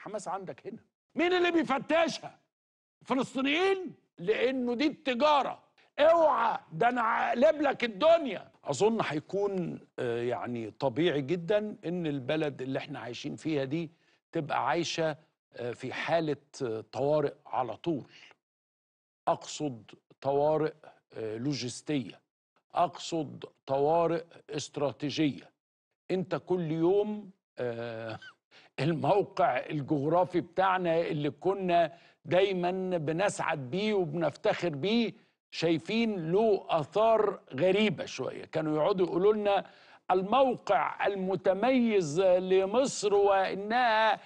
حماس عندك هنا مين اللي بيفتشها فلسطينيين لانه دي التجاره اوعى ده انا هقلب لك الدنيا اظن هيكون آه، يعني طبيعي جدا ان البلد اللي احنا عايشين فيها دي تبقى عايشه آه، في حاله آه، طوارئ على طول اقصد طوارئ آه، لوجستيه اقصد طوارئ استراتيجيه انت كل يوم آه، الموقع الجغرافي بتاعنا اللي كنا دايما بنسعد بيه وبنفتخر بيه شايفين له اثار غريبه شويه كانوا يقعدوا يقولوا لنا الموقع المتميز لمصر وانها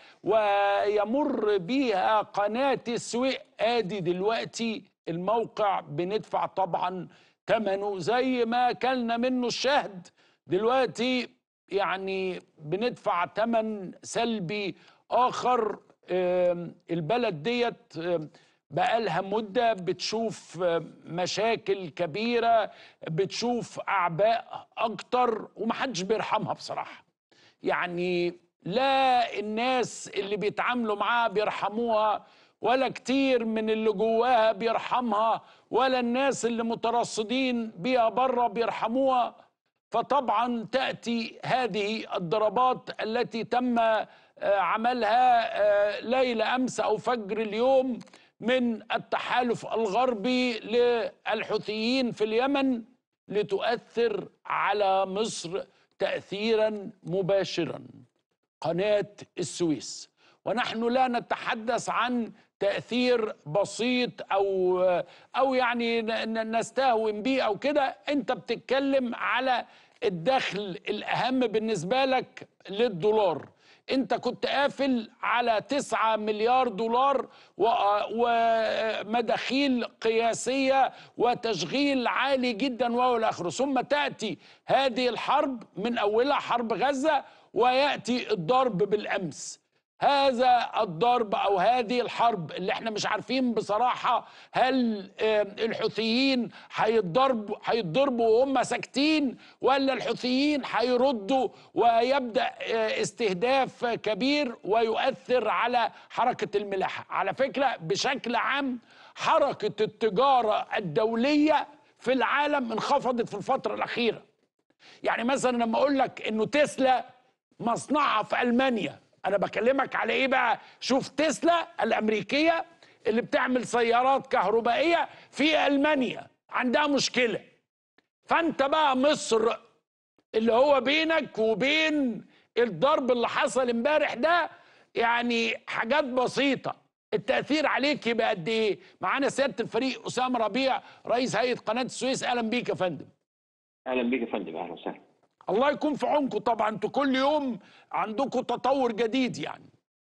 ويمر بها قناه السويس ادي دلوقتي الموقع بندفع طبعا ثمنه زي ما كلنا منه الشهد دلوقتي يعني بندفع ثمن سلبي اخر آم، البلد ديت آم، بقالها مدة بتشوف آم، مشاكل كبيرة بتشوف أعباء أكتر ومحدش بيرحمها بصراحة يعني لا الناس اللي بيتعاملوا معاها بيرحموها ولا كتير من اللي جواها بيرحمها ولا الناس اللي مترصدين بيها بره بيرحموها فطبعا تاتي هذه الضربات التي تم آه، عملها آه، ليل امس او فجر اليوم من التحالف الغربي للحوثيين في اليمن لتؤثر على مصر تاثيرا مباشرا قناه السويس ونحن لا نتحدث عن تاثير بسيط او او يعني ن- ن- نستهون به او كده انت بتتكلم على الدخل الاهم بالنسبه لك للدولار انت كنت قافل على 9 مليار دولار و- ومداخيل قياسيه وتشغيل عالي جدا وهو الاخر ثم تاتي هذه الحرب من اولها حرب غزه وياتي الضرب بالامس هذا الضرب او هذه الحرب اللي احنا مش عارفين بصراحه هل آه، الحوثيين هيتضربوا هيتضربوا وهم ساكتين ولا الحوثيين هيردوا ويبدا آه، استهداف كبير ويؤثر على حركه الملاحه على فكره بشكل عام حركه التجاره الدوليه في العالم انخفضت في الفتره الاخيره يعني مثلا لما اقول لك انه تسلا مصنعها في المانيا انا بكلمك على ايه بقى شوف تسلا الامريكيه اللي بتعمل سيارات كهربائيه في المانيا عندها مشكله فانت بقى مصر اللي هو بينك وبين الضرب اللي حصل امبارح ده يعني حاجات بسيطه التاثير عليك يبقى قد ايه معانا سياده الفريق اسامه ربيع رئيس هيئه قناه السويس اهلا بيك يا فندم اهلا بيك يا فندم اهلا وسهلا الله يكون في عونكم طبعا انتوا كل يوم عندكم تطور جديد يعني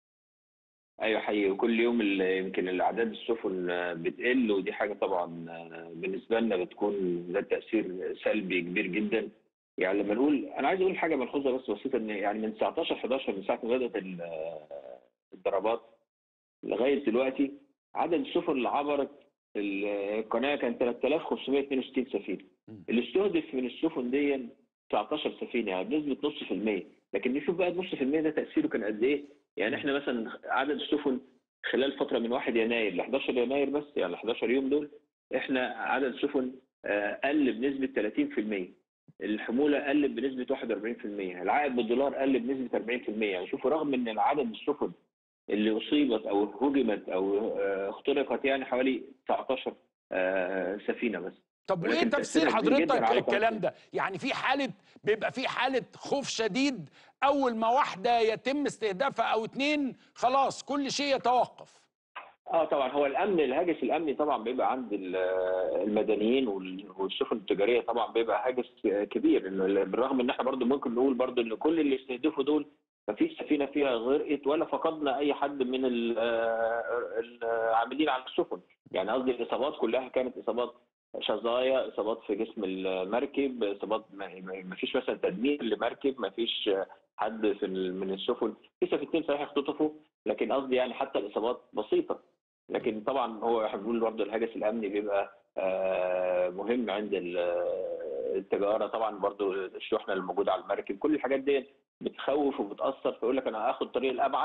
ايوه حقيقي وكل يوم ال- يمكن الاعداد السفن آه، بتقل ودي حاجه طبعا آه، بالنسبه لنا بتكون ذات تاثير سلبي كبير جدا يعني لما نقول انا عايز اقول حاجه ملحوظه بس بسيطه ان يعني من 19 11 من ساعه ما بدات ال- آه، الضربات لغايه دلوقتي عدد السفن اللي عبرت ال- القناه كان 3562 سفينه اللي استهدف من السفن دي 19 سفينه يعني بنسبه نص في المية لكن نشوف بقى النص في المية ده تاثيره كان قد ايه يعني احنا مثلا عدد السفن خلال فتره من 1 يناير ل 11 يناير بس يعني ال 11 يوم دول احنا عدد السفن آه، قل بنسبه 30% الحموله قل بنسبه 41% العائد بالدولار قل بنسبه 40% يعني شوفوا رغم ان عدد السفن اللي اصيبت او هجمت او آه، اخترقت يعني حوالي 19 آه، سفينه بس طب ولكن وايه تفسير تأثيرها كبير جداً حضرتك على الكلام قناة ده يعني في حاله بيبقى في حاله خوف شديد اول ما واحده يتم استهدافها او اتنين خلاص كل شيء يتوقف اه طبعا هو الامن الهاجس الامني طبعا بيبقى عند ال- المدنيين وال- والسفن التجاريه طبعا بيبقى هاجس كبير إنه بالرغم ان احنا برضو ممكن نقول برضو ان كل اللي استهدفوا دول ما فيش سفينه فيها غرقت ولا فقدنا اي حد من ال- آه، العاملين على السفن يعني قصدي الاصابات كلها كانت اصابات شظايا اصابات في جسم المركب اصابات ما ما فيش مثلا تدمير لمركب ما فيش حد في ال- من السفن في سفينتين صحيح اختطفوا لكن قصدي يعني حتى الاصابات بسيطه لكن طبعا هو احنا بنقول برضه الهاجس الامني بيبقى آه، مهم عند ال- التجاره طبعا برضه الشحنه اللي موجوده على المركب كل الحاجات دي بتخوف وبتاثر فيقول لك انا هاخد الطريق الابعد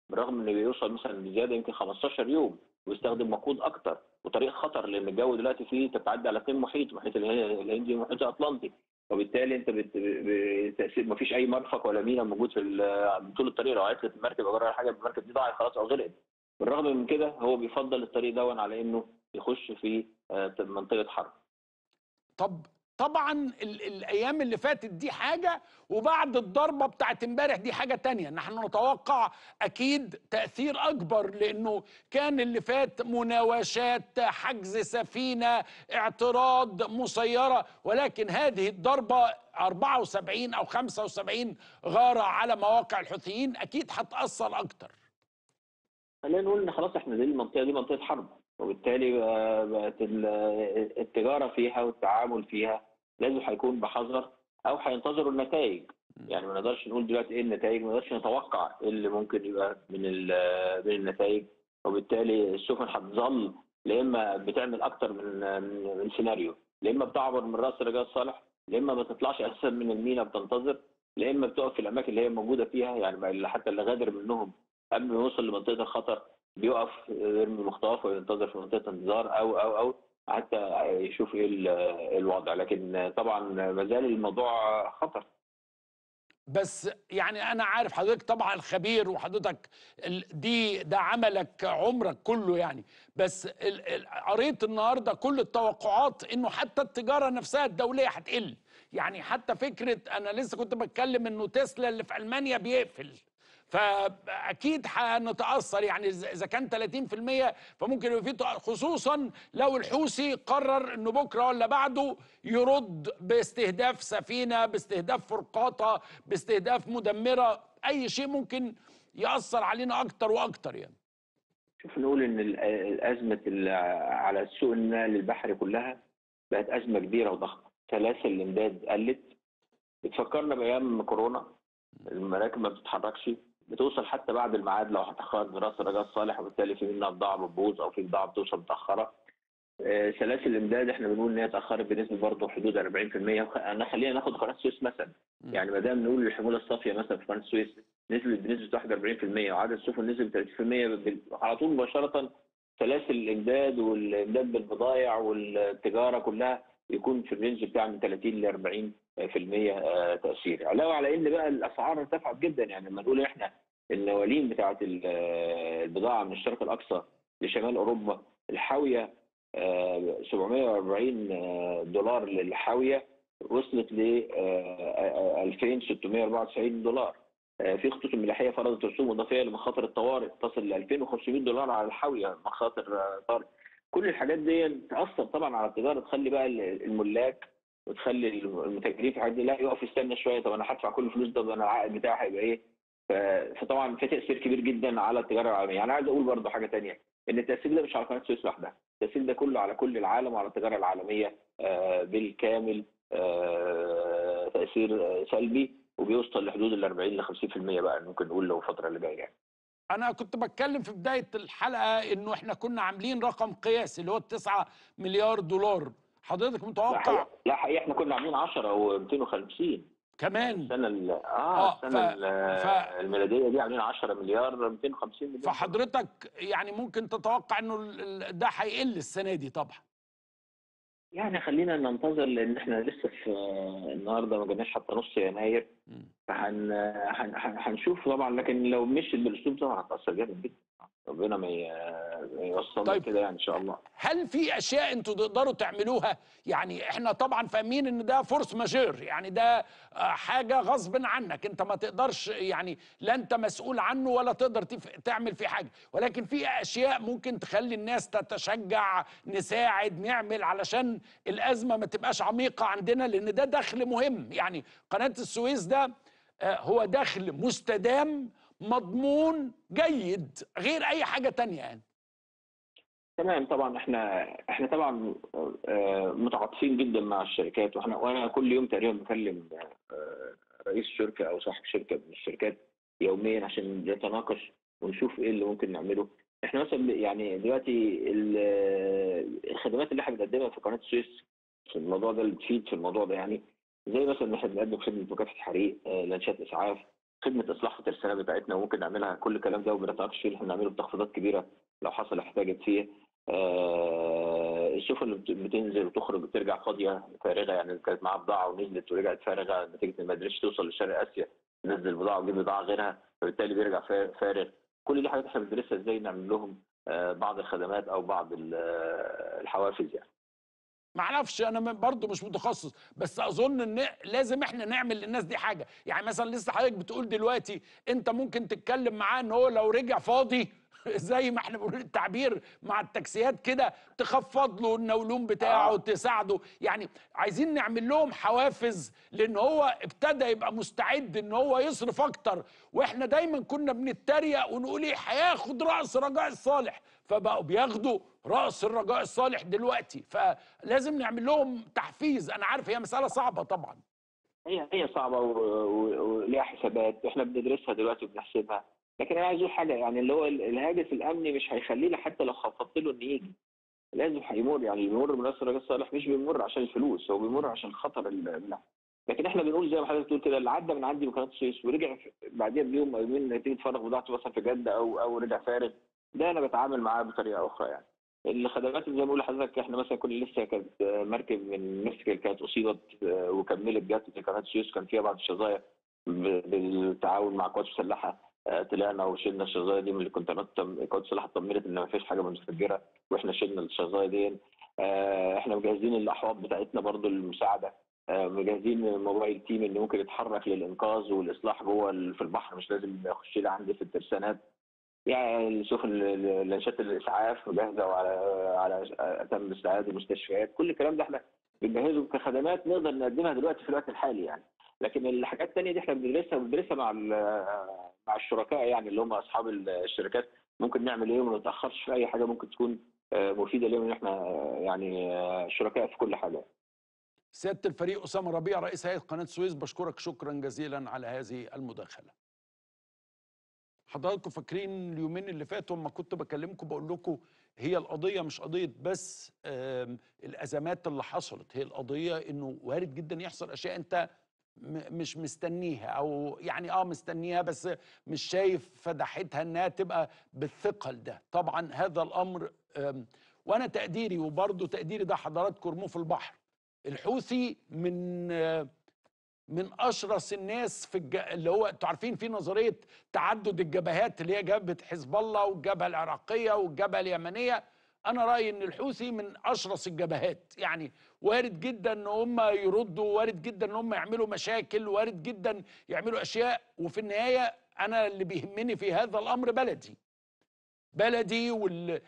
بالرغم انه بيوصل مثلا بزياده يمكن 15 يوم ويستخدم وقود اكتر وطريق خطر لان الجو دلوقتي فيه تتعدى على اثنين محيط محيط اله- الهندي والمحيط الاطلنطي وبالتالي انت بت... بتاثير ما فيش اي مرفق ولا ميناء موجود في ال- طول الطريق لو عطلت المركب او جرى حاجه المركب دي ضاعت خلاص او غرقت بالرغم من كده هو بيفضل الطريق دون على انه يخش في آه، منطقه حرب طب طبعا ال الايام اللي فاتت دي حاجه وبعد الضربه بتاعت امبارح دي حاجه تانية نحن نتوقع اكيد تاثير اكبر لانه كان اللي فات مناوشات حجز سفينه اعتراض مسيره ولكن هذه الضربه 74 او 75 غاره على مواقع الحوثيين اكيد هتاثر اكتر خلينا نقول ان خلاص احنا دي المنطقه دي منطقه حرب وبالتالي بقى- بقت ال- التجاره فيها والتعامل فيها لازم هيكون بحذر او هينتظروا النتائج يعني ما نقدرش نقول دلوقتي ايه النتائج ما نقدرش نتوقع ايه اللي ممكن يبقى من ال- من النتائج وبالتالي السفن هتظل لا اما بتعمل اكتر من من, من سيناريو لا اما بتعبر من راس رجاء صالح لا اما ما تطلعش اساسا من المينا بتنتظر لا اما بتقف في الاماكن اللي هي موجوده فيها يعني بقى اللي حتى اللي غادر منهم قبل ما يوصل لمنطقه الخطر بيقف يرمي المخطوف وينتظر في منطقه انتظار او او او حتى يشوف ايه ال- الوضع لكن طبعا ما زال الموضوع خطر بس يعني انا عارف حضرتك طبعا خبير وحضرتك ال- دي ده عملك عمرك كله يعني بس ال- ال- قريت النهارده كل التوقعات انه حتى التجاره نفسها الدوليه هتقل يعني حتى فكره انا لسه كنت بتكلم انه تسلا اللي في المانيا بيقفل فاكيد هنتاثر يعني إذا إذا كان 30% فممكن يبقى في تأ- خصوصا لو الحوثي قرر انه بكره ولا بعده يرد باستهداف سفينه باستهداف فرقاطه باستهداف مدمره اي شيء ممكن ياثر علينا اكتر واكتر يعني شوف نقول ان ال- الازمه ال- على سوق النقل البحري كلها بقت ازمه كبيره وضخمه سلاسل الامداد قلت بتفكرنا بايام كورونا المراكب ما بتتحركش بتوصل حتى بعد الميعاد لو هتاخرت دراسه رجاء صالح وبالتالي في منها بضاعه بتبوظ او في بضاعه بتوصل متاخره آه، سلاسل الامداد احنا بنقول ان هي اتاخرت بنسبه برضه حدود 40% وخ- انا خلينا ناخد قناه السويس مثلا مم. يعني ما دام نقول الحموله الصافيه مثلا في قناه السويس نزلت بنسبه 41% وعدد السفن نزل ب 30% بال- على طول مباشره سلاسل الامداد والامداد بالبضائع والتجاره كلها يكون في الرينج بتاع من 30 ل 40% آه، تاثير علاوه على ان بقى الاسعار ارتفعت جدا يعني لما نقول احنا النوالين بتاعه ال- آه، البضاعه من الشرق الاقصى لشمال اوروبا الحاويه آه، 740 آه، دولار للحاويه وصلت ل آه، 2694 دولار آه، في خطوط الملاحيه فرضت رسوم اضافيه لمخاطر الطوارئ تصل ل 2500 دولار على الحاويه مخاطر آه، طارئ كل الحاجات دي تاثر طبعا على التجاره تخلي بقى الملاك وتخلي المتاجرين في الحاجات دي لا يقف يستنى شويه طب انا هدفع كل الفلوس ده طب انا العائد بتاعي هيبقى ايه؟ ف- فطبعا في تاثير كبير جدا على التجاره العالميه، يعني عايز اقول برضه حاجه تانية ان التاثير ده مش على قناه السويس لوحدها، التاثير ده كله على كل العالم وعلى التجاره العالميه آه، بالكامل آه، تاثير آه، سلبي وبيوصل لحدود ال 40 ل 50% بقى ممكن نقول لو الفتره اللي جايه يعني. انا كنت بتكلم في بدايه الحلقه انه احنا كنا عاملين رقم قياسي اللي هو 9 مليار دولار حضرتك لا متوقع حقيقة, لا حقيقة احنا كنا عاملين 10 و250 كمان السنه ال- اه آه، السنه ف- ال- ف- الميلاديه دي عاملين 10 مليار 250 مليون فحضرتك يعني ممكن تتوقع انه ال- ال- ده هيقل السنه دي طبعا يعني خلينا ننتظر لان احنا لسه في النهارده ما جبناش حتى نص يناير مم. فهن هن- هن- هنشوف طبعا لكن لو مشيت بالاسلوب طبعا هتاثر جامد جدا ربنا ما ي- ما يوصلنا طيب. كده يعني ان شاء الله هل في اشياء انتوا تقدروا تعملوها يعني احنا طبعا فاهمين ان ده فورس ماجير يعني ده آه، حاجه غصب عنك انت ما تقدرش يعني لا انت مسؤول عنه ولا تقدر تف- تعمل فيه حاجه ولكن في اشياء ممكن تخلي الناس تتشجع نساعد نعمل علشان الازمه ما تبقاش عميقه عندنا لان ده دخل مهم يعني قناه السويس ده آه، هو دخل مستدام مضمون جيد غير اي حاجه تانية يعني تمام طبعا احنا احنا طبعا آه، متعاطفين جدا مع الشركات واحنا وانا كل يوم تقريبا بكلم آه، رئيس شركه او صاحب شركه من الشركات يوميا عشان نتناقش ونشوف ايه اللي ممكن نعمله احنا مثلا يعني دلوقتي ال- الخدمات اللي احنا بنقدمها في قناه السويس في الموضوع ده اللي تفيد في الموضوع ده يعني زي مثلا ان احنا بنقدم خدمه مكافحه حريق آه، لانشات اسعاف خدمه اصلاح الترسانه بتاعتنا وممكن نعملها كل الكلام ده وبنتناقش فيه احنا نعمله بتخفيضات كبيره لو حصل احتاجت فيه آه، السفن اللي بت- بتنزل وتخرج بترجع فاضيه فارغه يعني كانت معاها بضاعه ونزلت ورجعت فارغه نتيجه ان ما قدرتش توصل لشرق اسيا تنزل بضاعه وتجيب بضاعه غيرها فبالتالي بيرجع فا- فارغ كل دي حاجات احنا بندرسها ازاي نعمل لهم آه، بعض الخدمات او بعض ال- آه، الحوافز يعني ما اعرفش انا م- برضو مش متخصص بس اظن ان لازم احنا نعمل للناس دي حاجه يعني مثلا لسه حضرتك بتقول دلوقتي انت ممكن تتكلم معاه ان هو لو رجع فاضي زي ما احنا بنقول التعبير مع التاكسيات كده تخفض له النولون بتاعه آه. تساعده يعني عايزين نعمل لهم حوافز لان هو ابتدى يبقى مستعد ان هو يصرف اكتر واحنا دايما كنا بنتريق ونقول ايه هياخد راس رجاء الصالح فبقوا بياخدوا راس الرجاء الصالح دلوقتي فلازم نعمل لهم تحفيز انا عارف هي مساله صعبه طبعا هي هي صعبه و- و- وليها حسابات احنا بندرسها دلوقتي وبنحسبها لكن انا عايز اقول حاجه يعني اللي هو ال- الهاجس الامني مش هيخليه حتى لو خفضت له انه يجي لازم هيمر يعني اللي بيمر بنفس الراجل الصالح مش بيمر عشان الفلوس هو بيمر عشان خطر ال- ال- لكن احنا بنقول زي ما حضرتك بتقول كده اللي عدى من عندي من قناه السويس ورجع في- بعديها بيوم او يومين نتيجه فرغ بضاعته مثلا في جده او او رجع فارغ ده انا بتعامل معاه بطريقه اخرى يعني الخدمات اللي زي ما بقول لحضرتك احنا مثلا كل لسه كانت مركب من مكسيك اللي كانت اصيبت آه، وكملت جت في قناه السويس كان فيها بعض الشظايا ب- بالتعاون مع قوات مسلحه آه، طلعنا وشلنا الشظايا دي من الكونتينرات تم- قوات مسلحه طمنت ان ما فيش حاجه متفجره واحنا شلنا الشظايا دي آه، احنا مجهزين الاحواض بتاعتنا برضو للمساعده آه، مجهزين موبايل تيم اللي ممكن يتحرك للانقاذ والاصلاح جوه ال- في البحر مش لازم يخش لي عندي في الترسانات يعني السفن ال- ال- لانشات الاسعاف جاهزه وعلى على اتم استعداد المستشفيات كل الكلام ده احنا بنجهزه كخدمات نقدر نقدمها دلوقتي في الوقت الحالي يعني لكن الحاجات الثانيه دي احنا بندرسها بندرسها مع ال- مع الشركاء يعني اللي هم اصحاب الشركات ممكن نعمل ايه وما نتاخرش في اي حاجه ممكن تكون آه، مفيده ليهم ان احنا آه، يعني آه، شركاء في كل حاجه سياده الفريق اسامه ربيع رئيس هيئه قناه السويس بشكرك شكرا جزيلا على هذه المداخله حضراتكم فاكرين اليومين اللي فاتوا لما كنت بكلمكم بقول لكم هي القضيه مش قضيه بس آم، الازمات اللي حصلت هي القضيه انه وارد جدا يحصل اشياء انت م- مش مستنيها او يعني اه مستنيها بس مش شايف فدحتها انها تبقى بالثقل ده طبعا هذا الامر آم، وانا تقديري وبرضه تقديري ده حضراتكم ارموه في البحر الحوثي من آه، من اشرس الناس في الج... اللي هو انتوا عارفين في نظريه تعدد الجبهات اللي هي جبهه حزب الله والجبهه العراقيه والجبهه اليمنيه انا رايي ان الحوثي من اشرس الجبهات يعني وارد جدا ان هم يردوا وارد جدا ان هم يعملوا مشاكل وارد جدا يعملوا اشياء وفي النهايه انا اللي بيهمني في هذا الامر بلدي بلدي وال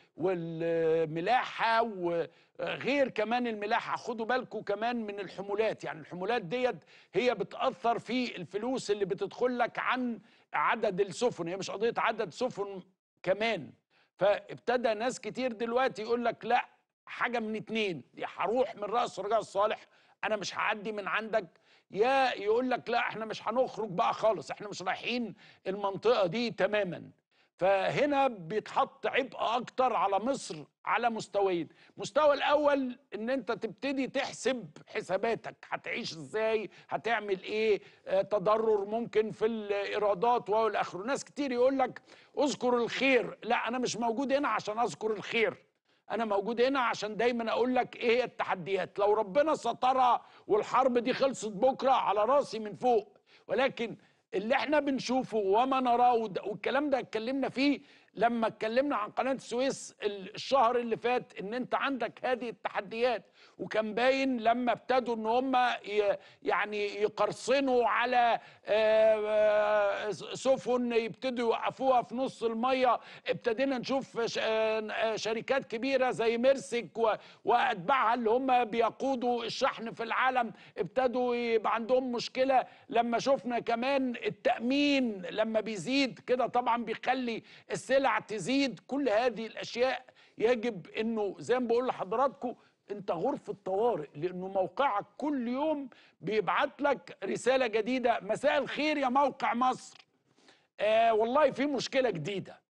والملاحه وغير كمان الملاحه خدوا بالكم كمان من الحمولات يعني الحمولات ديت هي بتاثر في الفلوس اللي بتدخل لك عن عدد السفن هي مش قضيه عدد سفن كمان فابتدى ناس كتير دلوقتي يقول لك لا حاجه من اتنين يا هروح من راس رجاء الصالح انا مش هعدي من عندك يا يقول لك لا احنا مش هنخرج بقى خالص احنا مش رايحين المنطقه دي تماما فهنا بيتحط عبء اكتر على مصر على مستويين المستوى الاول ان انت تبتدي تحسب حساباتك هتعيش ازاي هتعمل ايه آه تضرر ممكن في الايرادات والى اخره ناس كتير يقول لك اذكر الخير لا انا مش موجود هنا عشان اذكر الخير انا موجود هنا عشان دايما اقول لك ايه هي التحديات لو ربنا سترها والحرب دي خلصت بكره على راسي من فوق ولكن اللي احنا بنشوفه وما نراه وده- والكلام ده اتكلمنا فيه لما اتكلمنا عن قناه السويس ال- الشهر اللي فات ان انت عندك هذه التحديات وكان باين لما ابتدوا ان هم ي- يعني يقرصنوا على آه، آه، سفن يبتدوا يوقفوها في نص الميه ابتدينا نشوف ش- آه، شركات كبيره زي ميرسك و- واتباعها اللي هم بيقودوا الشحن في العالم ابتدوا يبقى عندهم مشكله لما شفنا كمان التامين لما بيزيد كده طبعا بيخلي السلع تزيد كل هذه الاشياء يجب انه زي ما بقول لحضراتكم انت غرفه طوارئ لانه موقعك كل يوم بيبعت لك رساله جديده مساء الخير يا موقع مصر آه والله في مشكله جديده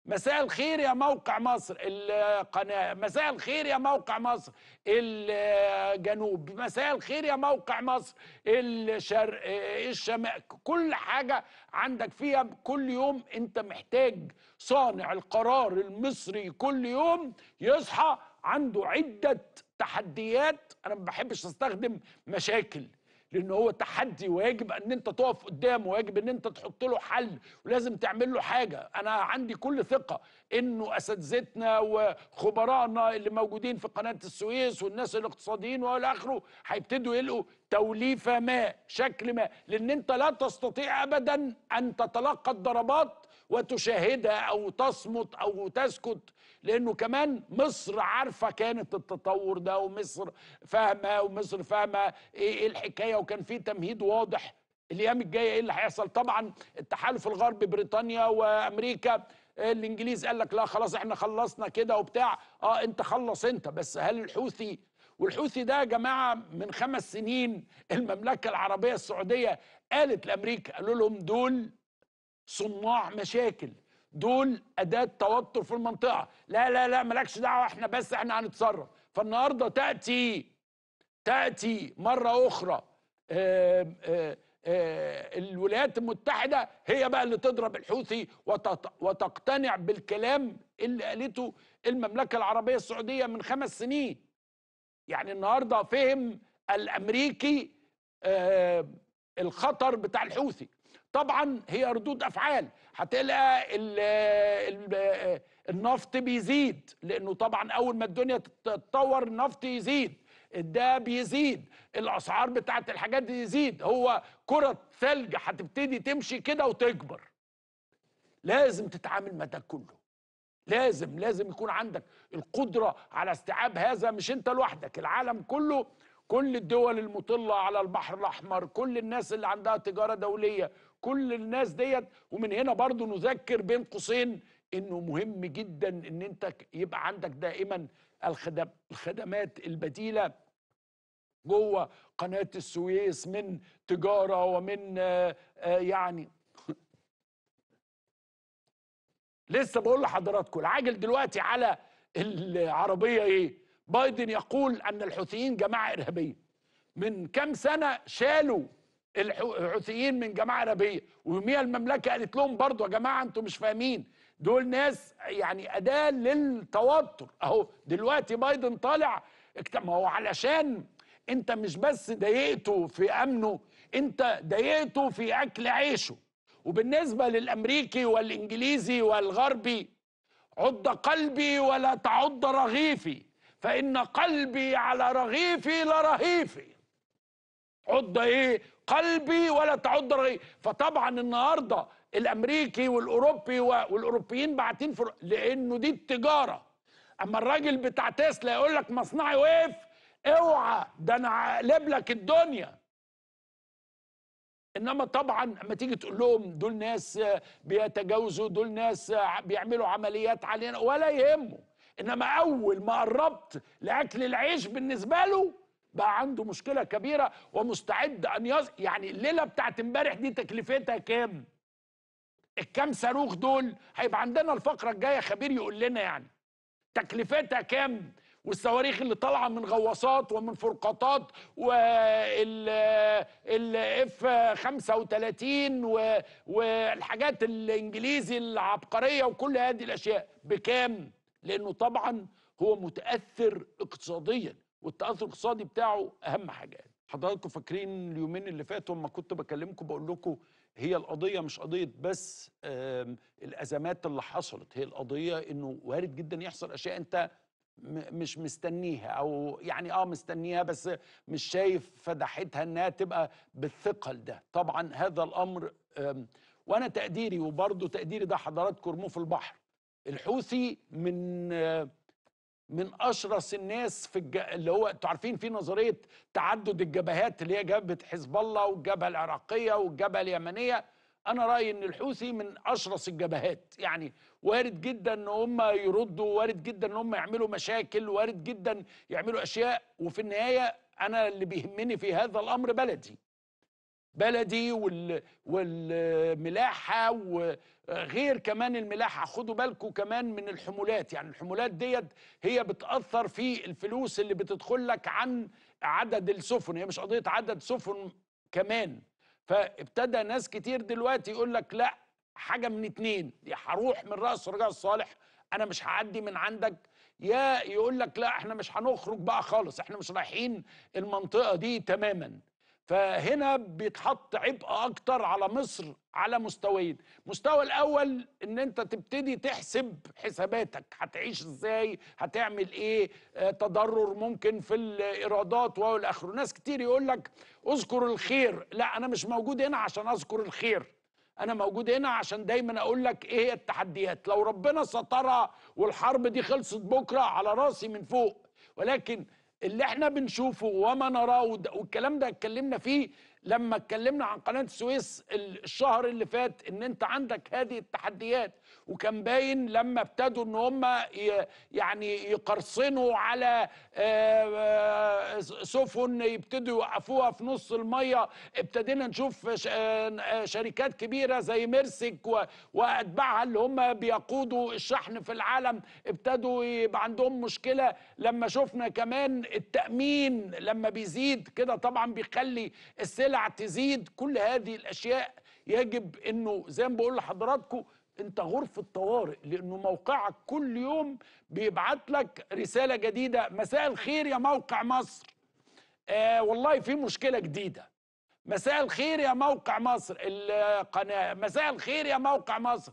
مساء الخير يا موقع مصر القناة مساء الخير يا موقع مصر الجنوب مساء الخير يا موقع مصر الشرق الشمال كل حاجة عندك فيها كل يوم انت محتاج صانع القرار المصري كل يوم يصحى عنده عدة تحديات انا ما بحبش استخدم مشاكل لان هو تحدي ويجب ان انت تقف قدامه ويجب ان انت تحط له حل ولازم تعمل له حاجه انا عندي كل ثقه انه اساتذتنا وخبرائنا اللي موجودين في قناه السويس والناس الاقتصاديين والى اخره هيبتدوا يلقوا توليفه ما شكل ما لان انت لا تستطيع ابدا ان تتلقى الضربات وتشاهدها او تصمت او تسكت لانه كمان مصر عارفه كانت التطور ده ومصر فاهمه ومصر فاهمه ايه الحكايه وكان في تمهيد واضح الايام الجايه ايه اللي هيحصل طبعا التحالف الغربي بريطانيا وامريكا الانجليز قال لك لا خلاص احنا خلصنا كده وبتاع اه انت خلص انت بس هل الحوثي والحوثي ده يا جماعه من خمس سنين المملكه العربيه السعوديه قالت لامريكا قالوا لهم دول صناع مشاكل دول اداه توتر في المنطقه لا لا لا مالكش دعوه احنا بس احنا هنتصرف فالنهارده تاتي تاتي مره اخرى آآ آآ آآ الولايات المتحده هي بقى اللي تضرب الحوثي وتقتنع بالكلام اللي قالته المملكه العربيه السعوديه من خمس سنين يعني النهارده فهم الامريكي الخطر بتاع الحوثي طبعا هي ردود افعال هتلاقي ال ال النفط بيزيد لانه طبعا اول ما الدنيا تتطور النفط يزيد ده بيزيد الاسعار بتاعت الحاجات دي يزيد هو كرة ثلج هتبتدي تمشي كده وتكبر لازم تتعامل مع ده كله لازم لازم يكون عندك القدرة على استيعاب هذا مش انت لوحدك العالم كله كل الدول المطلة على البحر الأحمر كل الناس اللي عندها تجارة دولية كل الناس ديت ومن هنا برضو نذكر بين قوسين انه مهم جدا ان انت يبقى عندك دائما الخدم الخدمات البديلة جوه قناة السويس من تجارة ومن آآ آآ يعني لسه بقول لحضراتكم العاجل دلوقتي على العربية ايه بايدن يقول ان الحوثيين جماعه ارهابيه من كام سنه شالوا الحوثيين من جماعه ارهابيه ويوميها المملكه قالت لهم برضه يا جماعه انتم مش فاهمين دول ناس يعني اداه للتوتر اهو دلوقتي بايدن طالع ما هو علشان انت مش بس ضايقته في امنه انت ضايقته في اكل عيشه وبالنسبه للامريكي والانجليزي والغربي عض قلبي ولا تعض رغيفي فإن قلبي على رغيفي لرهيفي عض ايه قلبي ولا تعض رغيفي فطبعا النهارده الامريكي والاوروبي والاوروبيين باعتين في لانه دي التجاره اما الراجل بتاع تسلا يقول لك مصنعي وقف اوعى ده انا هقلب لك الدنيا انما طبعا اما تيجي تقول لهم دول ناس بيتجاوزوا دول ناس بيعملوا عمليات علينا ولا يهمه انما اول ما قربت لاكل العيش بالنسبه له بقى عنده مشكله كبيره ومستعد ان يص... يعني الليله بتاعت امبارح دي تكلفتها كام الكام صاروخ دول هيبقى عندنا الفقره الجايه خبير يقول لنا يعني تكلفتها كام والصواريخ اللي طالعه من غواصات ومن فرقاطات وال الاف 35 والحاجات الانجليزي العبقريه وكل هذه الاشياء بكام لانه طبعا هو متاثر اقتصاديا والتاثر الاقتصادي بتاعه اهم حاجه حضراتكم فاكرين اليومين اللي فاتوا لما كنت بكلمكم بقول لكم هي القضيه مش قضيه بس الازمات اللي حصلت هي القضيه انه وارد جدا يحصل اشياء انت مش مستنيها او يعني اه مستنيها بس مش شايف فدحتها انها تبقى بالثقل ده طبعا هذا الامر وانا تقديري وبرضه تقديري ده حضراتكم ارموه في البحر الحوثي من من اشرس الناس في الج... اللي هو انتوا عارفين في نظريه تعدد الجبهات اللي هي جبهه حزب الله والجبهه العراقيه والجبهه اليمنيه انا رايي ان الحوثي من اشرس الجبهات يعني وارد جدا ان هم يردوا وارد جدا ان هم يعملوا مشاكل وارد جدا يعملوا اشياء وفي النهايه انا اللي بيهمني في هذا الامر بلدي بلدي وال والملاحه وغير كمان الملاحه خدوا بالكم كمان من الحمولات يعني الحمولات ديت هي بتاثر في الفلوس اللي بتدخل لك عن عدد السفن هي مش قضيه عدد سفن كمان فابتدى ناس كتير دلوقتي يقول لك لا حاجه من اتنين يا هروح من راس رجاء الصالح انا مش هعدي من عندك يا يقول لك لا احنا مش هنخرج بقى خالص احنا مش رايحين المنطقه دي تماما فهنا بيتحط عبء اكتر على مصر على مستويين المستوى الاول ان انت تبتدي تحسب حساباتك هتعيش ازاي هتعمل ايه آه تضرر ممكن في الايرادات والى اخره ناس كتير يقول لك اذكر الخير لا انا مش موجود هنا عشان اذكر الخير انا موجود هنا عشان دايما اقول لك ايه هي التحديات لو ربنا سترها والحرب دي خلصت بكره على راسي من فوق ولكن اللي احنا بنشوفه وما نراه والكلام ده اتكلمنا فيه لما اتكلمنا عن قناه السويس الشهر اللي فات ان انت عندك هذه التحديات وكان باين لما ابتدوا ان هم يعني يقرصنوا على سفن يبتدوا يوقفوها في نص الميه ابتدينا نشوف شركات كبيره زي ميرسك واتباعها اللي هم بيقودوا الشحن في العالم ابتدوا يبقى عندهم مشكله لما شفنا كمان التامين لما بيزيد كده طبعا بيخلي السلع تزيد كل هذه الاشياء يجب انه زي ما بقول لحضراتكم انت غرفة طوارئ لانه موقعك كل يوم بيبعت لك رسالة جديدة مساء الخير يا موقع مصر آه والله في مشكلة جديدة مساء الخير يا موقع مصر القناة مساء الخير يا موقع مصر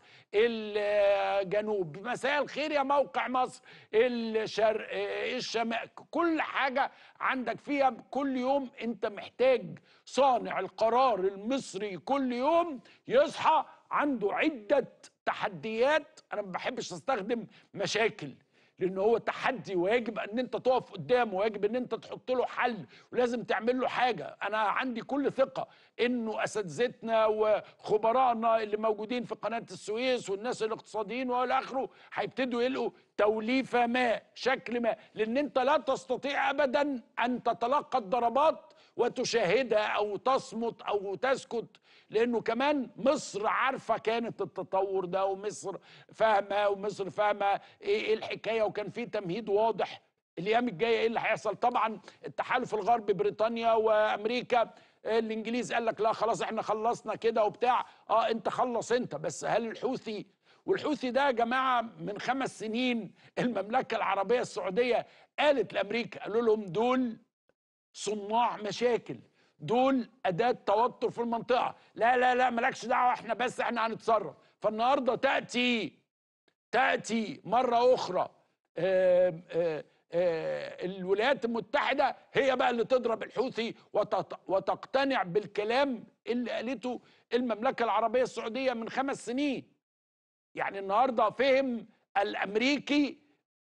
الجنوب مساء الخير يا موقع مصر الشرق الشمال كل حاجة عندك فيها كل يوم انت محتاج صانع القرار المصري كل يوم يصحى عنده عدة تحديات انا ما بحبش استخدم مشاكل لان هو تحدي ويجب ان انت تقف قدامه ويجب ان انت تحط له حل ولازم تعمل له حاجه انا عندي كل ثقه انه اساتذتنا وخبرائنا اللي موجودين في قناه السويس والناس الاقتصاديين والى اخره هيبتدوا يلقوا توليفه ما شكل ما لان انت لا تستطيع ابدا ان تتلقى الضربات وتشاهدها او تصمت او تسكت لانه كمان مصر عارفه كانت التطور ده ومصر فاهمه ومصر فاهمه ايه الحكايه وكان في تمهيد واضح الايام الجايه ايه اللي هيحصل طبعا التحالف الغربي بريطانيا وامريكا الانجليز قال لك لا خلاص احنا خلصنا كده وبتاع اه انت خلص انت بس هل الحوثي والحوثي ده يا جماعه من خمس سنين المملكه العربيه السعوديه قالت لامريكا قالوا لهم دول صناع مشاكل دول اداه توتر في المنطقه لا لا لا مالكش دعوه احنا بس احنا هنتصرف فالنهارده تاتي تاتي مره اخرى آآ آآ آآ الولايات المتحده هي بقى اللي تضرب الحوثي وتقتنع بالكلام اللي قالته المملكه العربيه السعوديه من خمس سنين يعني النهارده فهم الامريكي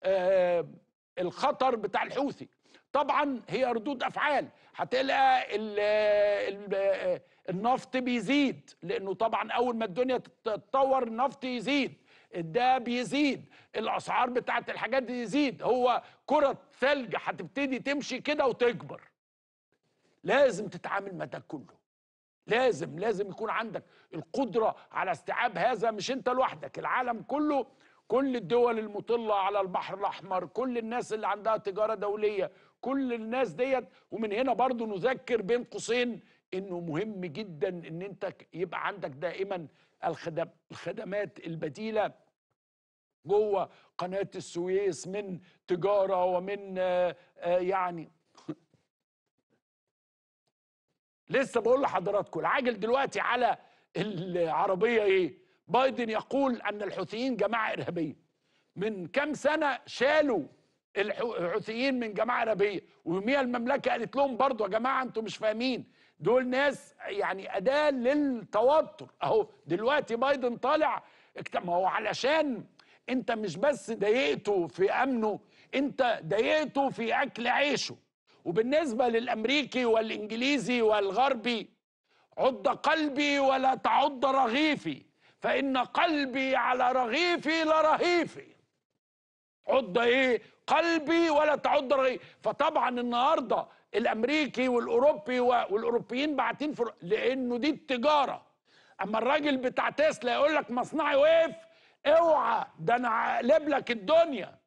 الخطر بتاع الحوثي طبعا هي ردود افعال هتلاقي ال ال النفط بيزيد لانه طبعا اول ما الدنيا تتطور النفط يزيد ده بيزيد الاسعار بتاعت الحاجات دي يزيد هو كرة ثلج هتبتدي تمشي كده وتكبر لازم تتعامل مع ده كله لازم لازم يكون عندك القدرة على استيعاب هذا مش انت لوحدك العالم كله كل الدول المطلة على البحر الأحمر كل الناس اللي عندها تجارة دولية كل الناس ديت ومن هنا برضو نذكر بين قوسين انه مهم جدا ان انت يبقى عندك دائما الخدم الخدمات البديلة جوه قناة السويس من تجارة ومن آآ آآ يعني لسه بقول لحضراتكم العاجل دلوقتي على العربية ايه بايدن يقول ان الحوثيين جماعه ارهابيه من كام سنه شالوا الحوثيين من جماعه ارهابيه ويوميها المملكه قالت لهم برضه يا جماعه انتم مش فاهمين دول ناس يعني اداه للتوتر اهو دلوقتي بايدن طالع ما هو علشان انت مش بس ضايقته في امنه انت ضايقته في اكل عيشه وبالنسبه للامريكي والانجليزي والغربي عض قلبي ولا تعض رغيفي فإن قلبي على رغيفي لرهيفي عض ايه قلبي ولا تعض رغيفي فطبعا النهارده الامريكي والاوروبي و- والاوروبيين باعتين في لانه دي التجاره اما الراجل بتاع تسلا يقول لك مصنعي وقف اوعى ده انا هقلب لك الدنيا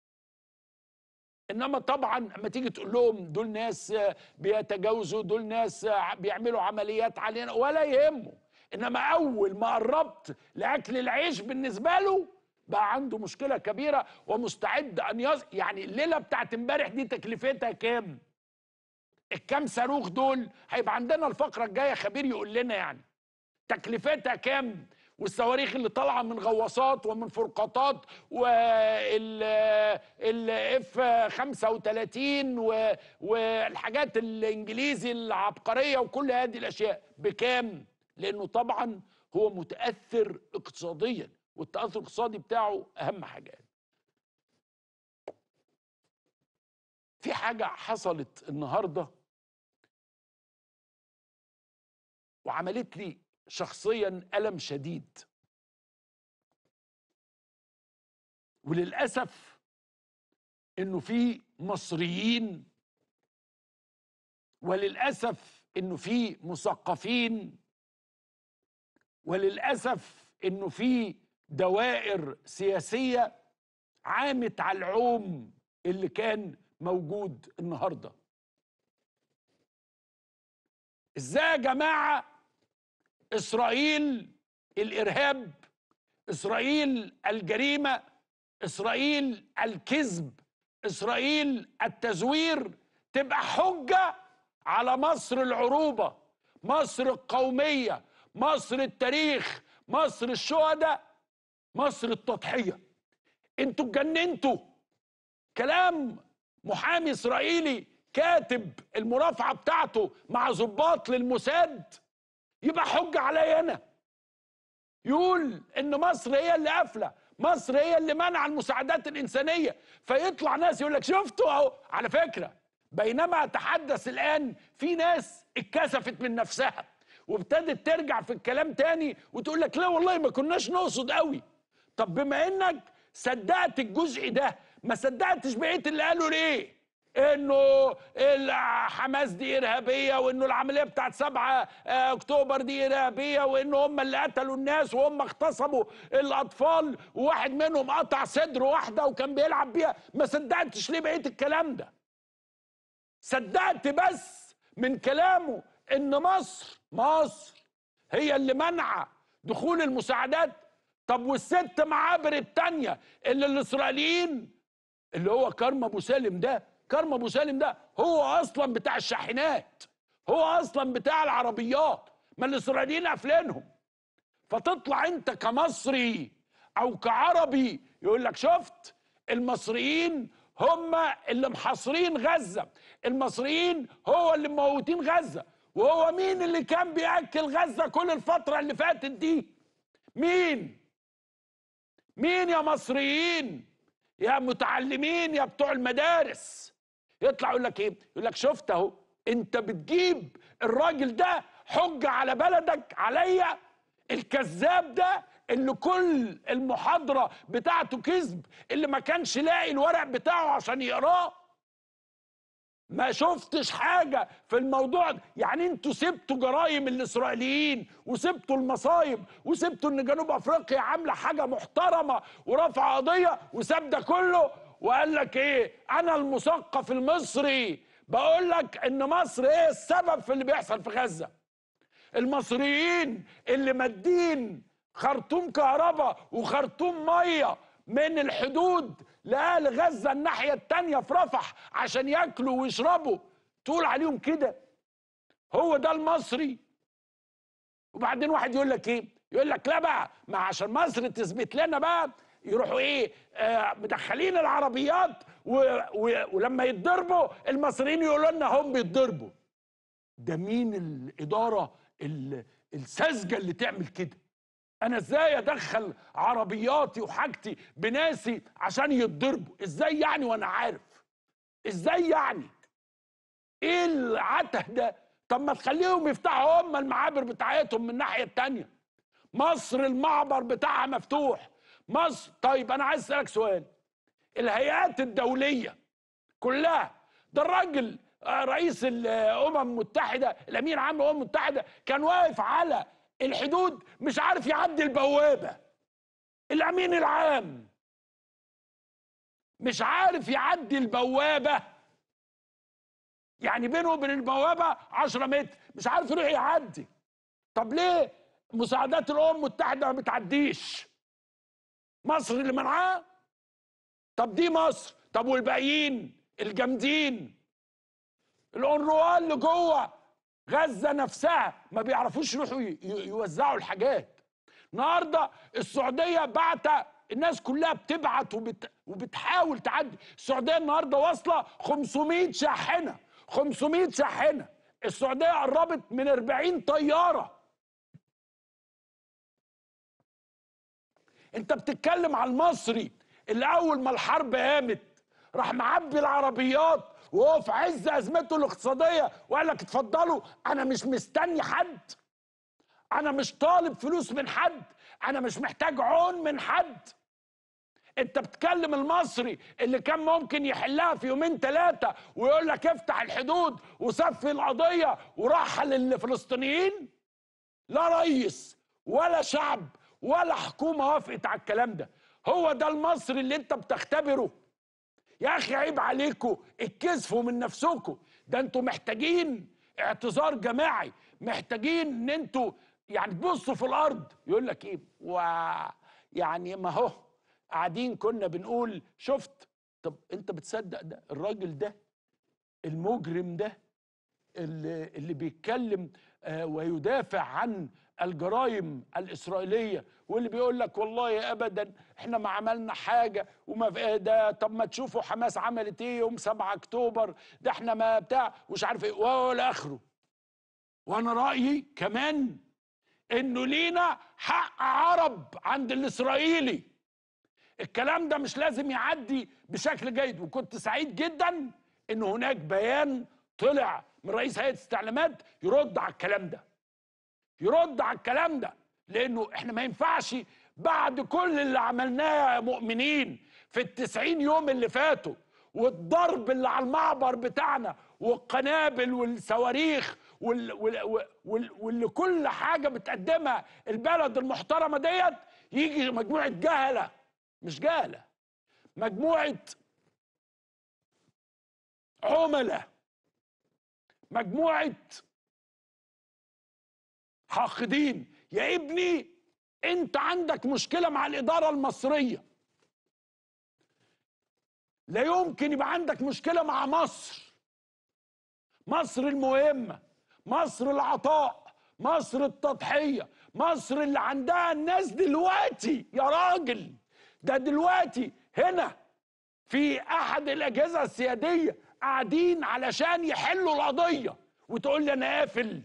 انما طبعا اما تيجي تقول لهم دول ناس بيتجاوزوا دول ناس بيعملوا عمليات علينا ولا يهمه انما اول ما قربت لاكل العيش بالنسبه له بقى عنده مشكله كبيره ومستعد ان يص... يعني الليله بتاعت امبارح دي تكلفتها كام الكام صاروخ دول هيبقى عندنا الفقره الجايه خبير يقول لنا يعني تكلفتها كام والصواريخ اللي طالعه من غواصات ومن فرقاطات وال الاف 35 و- والحاجات الانجليزي العبقريه وكل هذه الاشياء بكام؟ لانه طبعا هو متاثر اقتصاديا والتاثر الاقتصادي بتاعه اهم حاجه في حاجه حصلت النهارده وعملت لي شخصيا الم شديد وللاسف انه في مصريين وللاسف انه في مثقفين وللاسف انه في دوائر سياسيه عامت على العوم اللي كان موجود النهارده ازاي يا جماعه اسرائيل الارهاب اسرائيل الجريمه اسرائيل الكذب اسرائيل التزوير تبقى حجه على مصر العروبه مصر القوميه مصر التاريخ مصر الشهداء مصر التضحيه انتوا اتجننتوا كلام محامي اسرائيلي كاتب المرافعه بتاعته مع ضباط للموساد يبقى حجه عليا انا يقول ان مصر هي اللي قافله مصر هي اللي منع المساعدات الانسانيه فيطلع ناس يقول لك شفتوا اهو على فكره بينما اتحدث الان في ناس اتكسفت من نفسها وابتدت ترجع في الكلام تاني وتقول لك لا والله ما كناش نقصد قوي طب بما انك صدقت الجزء ده ما صدقتش بقيه اللي قالوا ليه انه حماس دي ارهابيه وانه العمليه بتاعت 7 اكتوبر دي ارهابيه وانه هم اللي قتلوا الناس وهم اغتصبوا الاطفال وواحد منهم قطع صدر واحده وكان بيلعب بيها ما صدقتش ليه بقيه الكلام ده صدقت بس من كلامه ان مصر مصر هي اللي منع دخول المساعدات طب والست معابر التانية اللي الاسرائيليين اللي هو كرم ابو سالم ده كرم ابو سالم ده هو اصلا بتاع الشاحنات هو اصلا بتاع العربيات ما الاسرائيليين قافلينهم فتطلع انت كمصري او كعربي يقول لك شفت المصريين هم اللي محاصرين غزه المصريين هو اللي مموتين غزه وهو مين اللي كان بياكل غزه كل الفتره اللي فاتت دي مين مين يا مصريين يا متعلمين يا بتوع المدارس يطلع يقول لك ايه يقول لك شفت اهو انت بتجيب الراجل ده حجه على بلدك عليا الكذاب ده اللي كل المحاضره بتاعته كذب اللي ما كانش لاقي الورق بتاعه عشان يقراه ما شفتش حاجه في الموضوع ده يعني انتوا سبتوا جرائم الاسرائيليين وسبتوا المصايب وسبتوا ان جنوب افريقيا عامله حاجه محترمه ورفع قضيه وساب ده كله وقال لك ايه انا المثقف المصري بقول لك ان مصر ايه السبب في اللي بيحصل في غزه المصريين اللي مادين خرطوم كهرباء وخرطوم ميه من الحدود لأهل غزة الناحية التانية في رفح عشان ياكلوا ويشربوا تقول عليهم كده هو ده المصري وبعدين واحد يقول لك ايه يقول لك لا بقى ما عشان مصر تثبت لنا بقى يروحوا ايه آه مدخلين العربيات و و ولما يتضربوا المصريين يقولوا لنا هم بيتضربوا ده مين الاداره ال- الساذجه اللي تعمل كده انا ازاي ادخل عربياتي وحاجتي بناسي عشان يتضربوا ازاي يعني وانا عارف ازاي يعني ايه العته ده طب ما تخليهم يفتحوا هم المعابر بتاعتهم من الناحيه التانيه مصر المعبر بتاعها مفتوح مصر طيب انا عايز اسالك سؤال الهيئات الدوليه كلها ده الراجل آه، رئيس الامم المتحده الامين العام للامم المتحده كان واقف على الحدود مش عارف يعدي البوابه الامين العام مش عارف يعدي البوابه يعني بينه وبين البوابه 10 متر مش عارف يروح يعدي طب ليه مساعدات الامم المتحده ما بتعديش مصر اللي منعاه طب دي مصر طب والباقيين الجامدين الأونروا اللي جوه غزه نفسها ما بيعرفوش يروحوا ي- ي- يوزعوا الحاجات النهارده السعوديه بعت الناس كلها بتبعت وبت... وبتحاول تعدي السعوديه النهارده واصله 500 شاحنه 500 شاحنه السعوديه قربت من 40 طياره انت بتتكلم على المصري اللي اول ما الحرب قامت راح معبي العربيات وهو في عز ازمته الاقتصاديه وقال لك اتفضلوا انا مش مستني حد انا مش طالب فلوس من حد انا مش محتاج عون من حد انت بتكلم المصري اللي كان ممكن يحلها في يومين ثلاثه ويقول لك افتح الحدود وصفي القضيه ورحل الفلسطينيين لا رئيس ولا شعب ولا حكومه وافقت على الكلام ده هو ده المصري اللي انت بتختبره يا اخي عيب عليكم اتكسفوا من نفسكم ده انتوا محتاجين اعتذار جماعي محتاجين ان انتوا يعني تبصوا في الارض يقول لك ايه و يعني ما هو قاعدين كنا بنقول شفت طب انت بتصدق ده الراجل ده المجرم ده اللي, اللي بيتكلم آه، ويدافع عن الجرائم الإسرائيلية واللي بيقول لك والله أبدا احنا ما عملنا حاجة وما في- ده طب ما تشوفوا حماس عملت ايه يوم 7 أكتوبر ده احنا ما بتاع ومش عارف ايه ولا آخره وأنا رأيي كمان إنه لينا حق عرب عند الإسرائيلي الكلام ده مش لازم يعدي بشكل جيد وكنت سعيد جدا ان هناك بيان طلع من رئيس هيئه الاستعلامات يرد على الكلام ده يرد على الكلام ده لانه احنا ما ينفعش بعد كل اللي عملناه يا مؤمنين في التسعين يوم اللي فاتوا والضرب اللي على المعبر بتاعنا والقنابل والصواريخ وال وال وال واللي كل حاجه بتقدمها البلد المحترمه ديت يجي مجموعه جهله مش جهله مجموعه عملاء مجموعه حاقدين يا ابني انت عندك مشكله مع الاداره المصريه لا يمكن يبقى عندك مشكله مع مصر مصر المهمه مصر العطاء مصر التضحيه مصر اللي عندها الناس دلوقتي يا راجل ده دلوقتي هنا في احد الاجهزه السياديه قاعدين علشان يحلوا القضيه وتقول لي انا قافل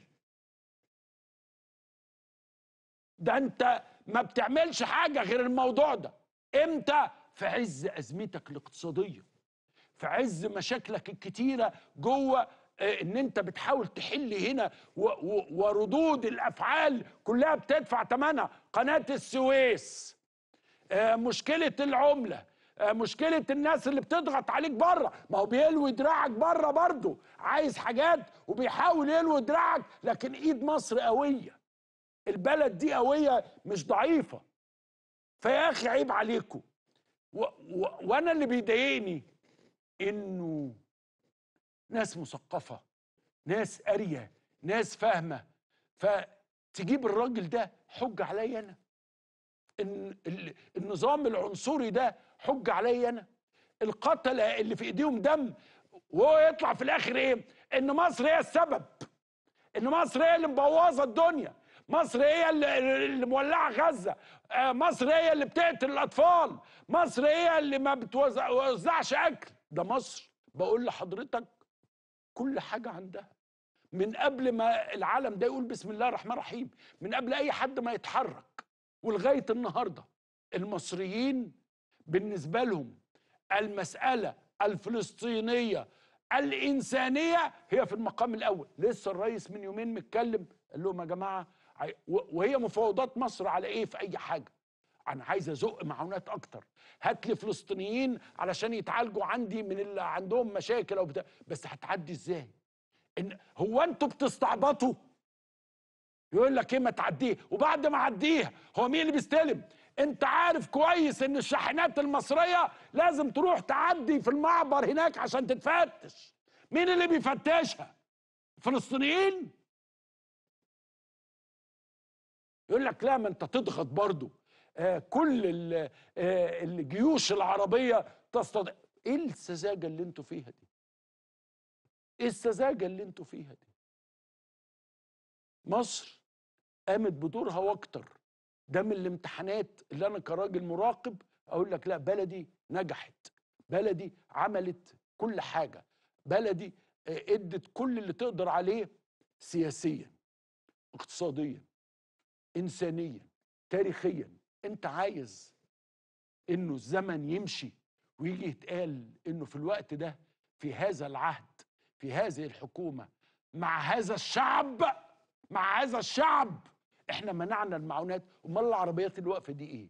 ده انت ما بتعملش حاجه غير الموضوع ده امتى في عز ازمتك الاقتصاديه في عز مشاكلك الكتيره جوه آه، ان انت بتحاول تحل هنا و- و- وردود الافعال كلها بتدفع ثمنها قناه السويس آه، مشكله العمله آه، مشكله الناس اللي بتضغط عليك بره ما هو بيلوي دراعك بره برضه عايز حاجات وبيحاول يلوي دراعك لكن ايد مصر قويه البلد دي قويه مش ضعيفه فيا اخي عيب عليكم و... و... وانا اللي بيضايقني انه ناس مثقفه ناس قاريه ناس فاهمه فتجيب الراجل ده حج عليا انا إن ال- النظام العنصري ده حج عليا انا القتله اللي في ايديهم دم وهو يطلع في الاخر ايه ان مصر هي السبب ان مصر هي اللي مبوظه الدنيا مصر هي اللي, اللي مولعه غزه آه، مصر هي اللي بتقتل الاطفال مصر هي اللي ما بتوزعش اكل ده مصر بقول لحضرتك كل حاجه عندها من قبل ما العالم ده يقول بسم الله الرحمن الرحيم من قبل اي حد ما يتحرك ولغايه النهارده المصريين بالنسبه لهم المساله الفلسطينيه الانسانيه هي في المقام الاول لسه الرئيس من يومين متكلم قال لهم يا جماعه عاي- و- وهي مفاوضات مصر على ايه في اي حاجه انا عايز ازق معونات اكتر هات لي فلسطينيين علشان يتعالجوا عندي من اللي عندهم مشاكل او بتاع بس هتعدي ازاي ان هو انتوا بتستعبطوا يقول لك ايه ما تعديه وبعد ما عديها هو مين اللي بيستلم انت عارف كويس ان الشاحنات المصريه لازم تروح تعدي في المعبر هناك عشان تتفتش مين اللي بيفتشها فلسطينيين يقول لك لا ما انت تضغط برضو آه كل ال- آه الجيوش العربيه تستطيع ايه السذاجه اللي انتوا فيها دي ايه السذاجه اللي انتوا فيها دي مصر قامت بدورها واكتر ده من الامتحانات اللي انا كراجل مراقب اقول لك لا بلدي نجحت بلدي عملت كل حاجه بلدي آه، ادت كل اللي تقدر عليه سياسيا اقتصاديا انسانيا تاريخيا انت عايز انه الزمن يمشي ويجي يتقال انه في الوقت ده في هذا العهد في هذه الحكومه مع هذا الشعب مع هذا الشعب احنا منعنا المعونات امال العربيات اللي واقفه دي ايه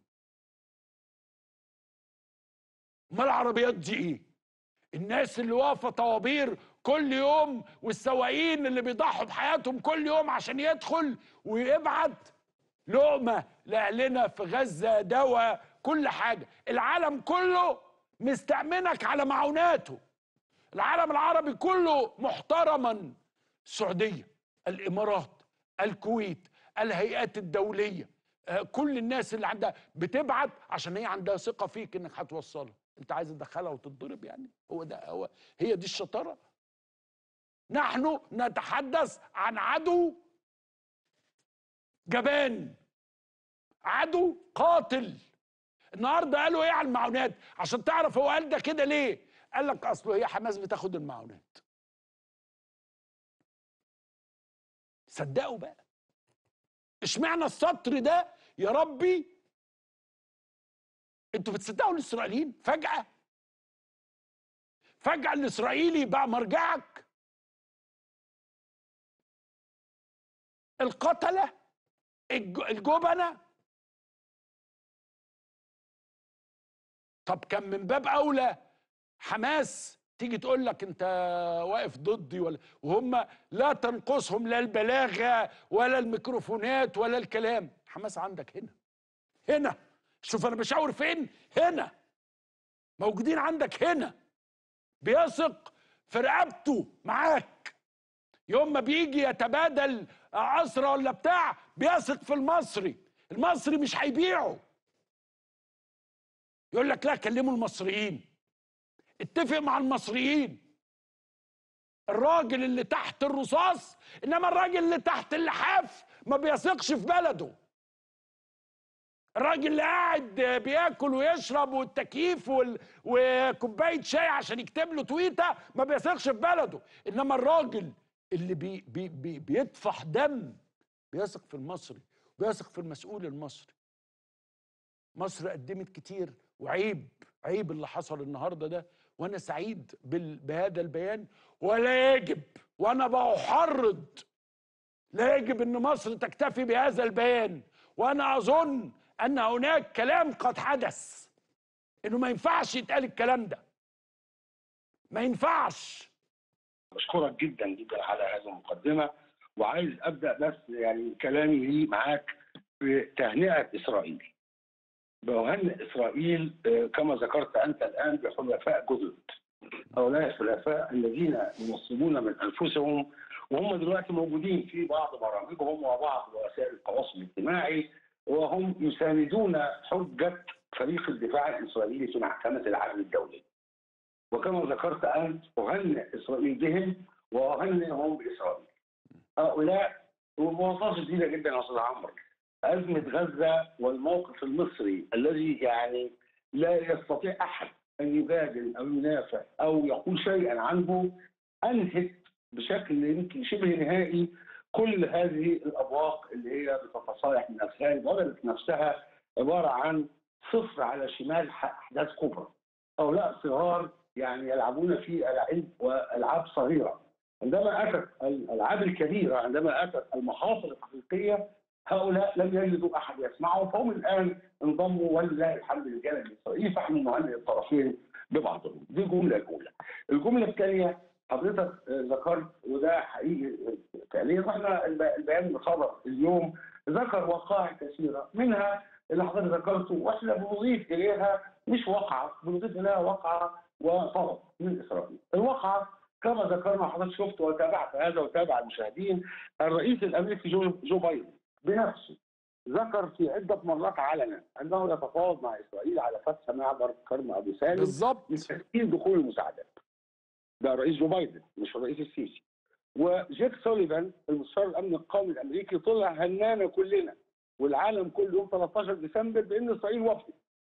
امال العربيات دي ايه الناس اللي واقفه طوابير كل يوم والسواقين اللي بيضحوا بحياتهم كل يوم عشان يدخل ويبعت لقمه لاهلنا في غزه دواء كل حاجه العالم كله مستأمنك على معوناته العالم العربي كله محترما السعوديه الامارات الكويت الهيئات الدوليه آه، كل الناس اللي عندها بتبعت عشان هي عندها ثقه فيك انك هتوصلها انت عايز تدخلها وتتضرب يعني هو ده هو هي دي الشطاره نحن نتحدث عن عدو جبان عدو قاتل النهارده قالوا ايه على المعونات عشان تعرف هو قال ده كده ليه قال لك اصله هي حماس بتاخد المعونات صدقوا بقى اشمعنى السطر ده يا ربي انتوا بتصدقوا الاسرائيليين فجأة فجأة الاسرائيلي بقى مرجعك القتلة الج- الجبنة طب كان من باب اولى حماس تيجي تقول لك انت واقف ضدي ولا وهم لا تنقصهم لا البلاغه ولا الميكروفونات ولا الكلام حماس عندك هنا هنا شوف انا بشاور فين هنا موجودين عندك هنا بيثق في رقبته معاك يوم ما بيجي يتبادل أسرة ولا بتاع بيثق في المصري المصري مش هيبيعه يقول لك لا كلموا المصريين اتفق مع المصريين الراجل اللي تحت الرصاص انما الراجل اللي تحت اللحاف ما بيثقش في بلده الراجل اللي قاعد بياكل ويشرب والتكييف وال... وكوبايه شاي عشان يكتب له تويته ما بيثقش في بلده انما الراجل اللي بي... بي... بي... بيطفح دم بيثق في المصري بيثق في المسؤول المصري مصر قدمت كتير وعيب عيب اللي حصل النهارده ده وانا سعيد بال... بهذا البيان ولا يجب وانا بحرض لا يجب ان مصر تكتفي بهذا البيان وانا اظن ان هناك كلام قد حدث انه ما ينفعش يتقال الكلام ده ما ينفعش بشكرك جدا جدا على هذه المقدمه وعايز ابدا بس يعني كلامي لي معاك بتهنئه اسرائيل بهنئ اسرائيل آه، كما ذكرت انت الان بحلفاء جدد هؤلاء الحلفاء الذين ينصبون من انفسهم وهم دلوقتي موجودين في بعض برامجهم وبعض وسائل التواصل الاجتماعي وهم يساندون حجه فريق الدفاع الاسرائيلي في محكمه العدل الدولي. وكما ذكرت انت اهنئ اسرائيل بهم واهنئهم باسرائيل. هؤلاء ومواصفات جديده جدا يا استاذ عمرو. ازمه غزه والموقف المصري الذي يعني لا يستطيع احد ان يجادل او ينافع او يقول شيئا عنه انهت بشكل يمكن شبه نهائي كل هذه الابواق اللي هي بتتصالح من الخارج وجدت نفسها عباره عن صفر على شمال احداث كبرى. هؤلاء صغار يعني يلعبون في العاب والعاب صغيره. عندما اتت الالعاب الكبيره عندما اتت المخاطر الحقيقيه هؤلاء لم يجدوا احد يسمعهم فهم الان انضموا ولله الحمد للجانب الاسرائيلي فاحنا نهنئ الطرفين ببعضهم دي الجمله الاولى. الجمله الثانيه حضرتك آه، ذكرت وده حقيقي آه، فعليا واحنا الب- البيان الخبر اليوم ذكر وقائع كثيره منها اللي حضرتك ذكرته واحنا بنضيف اليها مش وقعه بنضيف اليها وقعه وطلب من اسرائيل. الوقعه كما ذكرنا حضرتك شفت وتابعت هذا وتابع المشاهدين الرئيس الامريكي جو, جو بايدن بنفسه ذكر في عده مرات علنا انه يتفاوض مع اسرائيل على فتح معبر كرم ابو سالم بالظبط لتسهيل دخول المساعدات. ده رئيس جو بايدن مش الرئيس السيسي. وجيك سوليفان المستشار الامن القومي الامريكي طلع هنانا كلنا والعالم كله يوم 13 ديسمبر بان اسرائيل وافقت.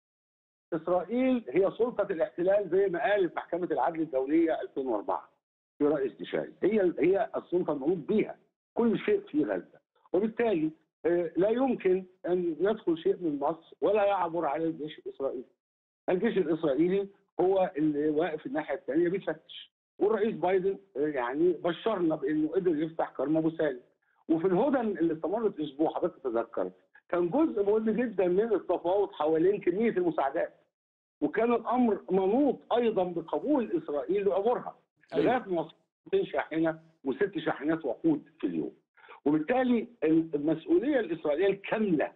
اسرائيل هي سلطه الاحتلال زي ما قالت محكمه العدل الدوليه 2004 في راي استشاري هي هي السلطه المنوط بها كل شيء في غزه وبالتالي آه، لا يمكن ان يدخل شيء من مصر ولا يعبر على الجيش الاسرائيلي. الجيش الاسرائيلي هو اللي واقف الناحيه الثانيه بيفتش والرئيس بايدن آه، يعني بشرنا بانه قدر يفتح كرم ابو سالم وفي الهدن اللي استمرت اسبوع حضرتك تتذكر كان جزء مهم جدا من التفاوض حوالين كميه المساعدات وكان الامر منوط ايضا بقبول اسرائيل لعبورها أيوة. لغايه ما وصلت 200 شاحنه وست شاحنات وقود في اليوم وبالتالي المسؤوليه الاسرائيليه الكامله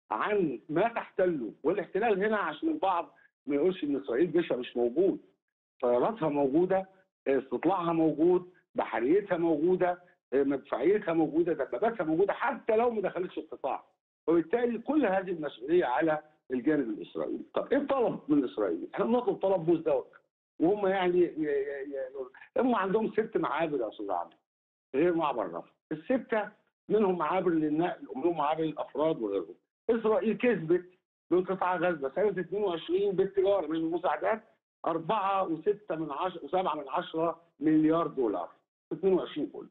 عن ما تحتله والاحتلال هنا عشان البعض ما يقولش ان اسرائيل جيشها مش موجود طياراتها موجوده استطلاعها موجود بحريتها موجوده مدفعيتها موجوده دباباتها موجوده حتى لو ما دخلتش القطاع وبالتالي كل هذه المسؤوليه على الجانب الاسرائيلي طب ايه الطلب من اسرائيل احنا بنطلب طلب مزدوج وهم يعني ي- ي- ي- هم عندهم ست معابر يا استاذ عمرو غير معبر رفح السته منهم معابر للنقل ومنهم معابر للافراد وغيرهم اسرائيل كسبت من قطاع غزه سنه 22 بالتجاره مش بالمساعدات 4 و6 من 10 و7 من 10 مليار دولار 22 كله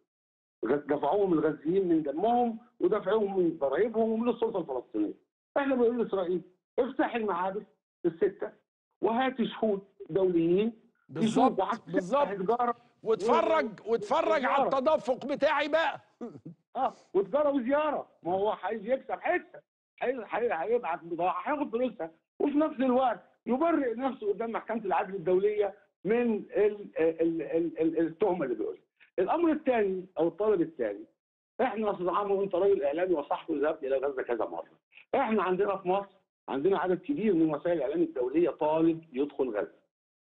دفعوهم الغزيين من دمهم ودفعوهم من ضرائبهم ومن السلطه الفلسطينيه. احنا بنقول لاسرائيل افتح المعابر السته وهات شهود دوليين يشوفوا بالظبط حتى بالظبط تجاره واتفرج واتفرج على التدفق بتاعي بقى اه وتجاره وزياره ما هو عايز يكسب هيكسب هي- هي- هيبعت بضاعه هياخد فلوسها وفي نفس الوقت يبرئ نفسه قدام محكمه العدل الدوليه من ال ال ال ال التهمه اللي بيقولها. الامر الثاني او الطلب الثاني احنا يا استاذ عمرو وانت راجل اعلامي وصحفي وذهبت الى غزه كذا مره. احنا عندنا في مصر عندنا عدد كبير من وسائل الاعلام الدوليه طالب يدخل غزه.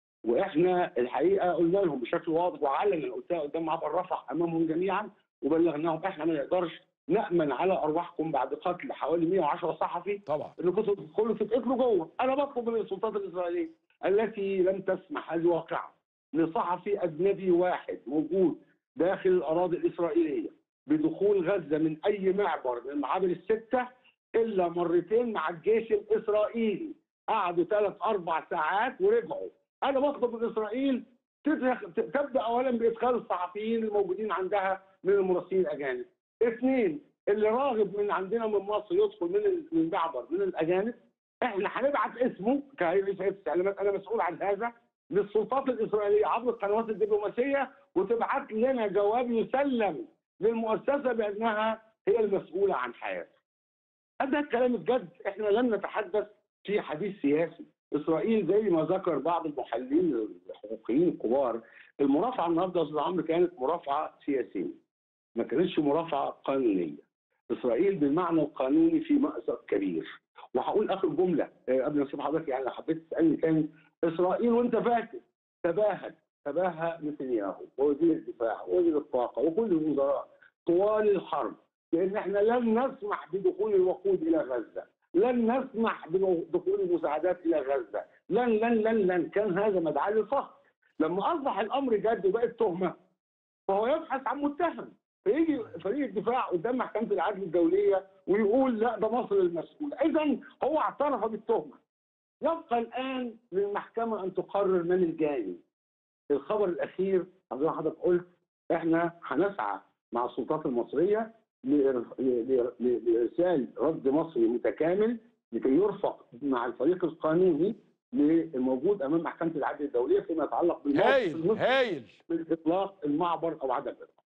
واحنا الحقيقه قلنا لهم بشكل واضح وعلنا قلتها قدام معبر رفح امامهم جميعا وبلغناهم احنا ما نقدرش نامن على ارواحكم بعد قتل حوالي 110 صحفي طبعا اللي كنتوا تدخلوا تتقتلوا جوه، انا بطلب من السلطات الاسرائيليه التي لم تسمح هذه واقعه لصحفي اجنبي واحد موجود داخل الاراضي الاسرائيليه بدخول غزه من اي معبر من المعابر السته الا مرتين مع الجيش الاسرائيلي قعدوا ثلاث اربع ساعات ورجعوا انا بطلب من اسرائيل تدخ- تبدا اولا بادخال الصحفيين الموجودين عندها من المراسلين الاجانب. اثنين اللي راغب من عندنا من مصر يدخل من ال- من المعبر من الاجانب احنا هنبعت اسمه كرئيس هيئه الاعلامات انا مسؤول عن هذا للسلطات الاسرائيليه عبر القنوات الدبلوماسيه وتبعت لنا جواب يسلم للمؤسسه بانها هي المسؤوله عن حياته. هذا الكلام بجد احنا لم نتحدث في حديث سياسي اسرائيل زي ما ذكر بعض المحللين الحقوقيين الكبار المرافعه النهارده يا استاذ عمرو كانت مرافعه سياسيه ما كانتش مرافعه قانونيه اسرائيل بالمعنى القانوني في مأزق كبير وهقول اخر جمله آه، قبل ما اسيب حضرتك يعني لو حبيت تسالني تاني اسرائيل وانت فاكر تباهت تباهى نتنياهو ووزير الدفاع ووزير الطاقه وكل الوزراء طوال الحرب لان احنا لن نسمح بدخول الوقود الى غزه لن نسمح بدخول المساعدات الى غزه لن لن لن لن كان هذا مدعاة للفخر لما اصبح الامر جد وبقت تهمه فهو يبحث عن متهم فيجي فريق الدفاع قدام محكمه العدل الدوليه ويقول لا ده مصر المسؤول اذا هو اعترف بالتهمه يبقى الان للمحكمه ان تقرر من الجاني الخبر الاخير زي ما حضرتك قلت احنا هنسعى مع السلطات المصريه لإر- ل- ل- لارسال رد مصري متكامل لكي يرفق مع الفريق القانوني الموجود امام محكمه العدل الدوليه فيما يتعلق بالموقف هايل المصري هايل من اطلاق المعبر او عدم اطلاقه.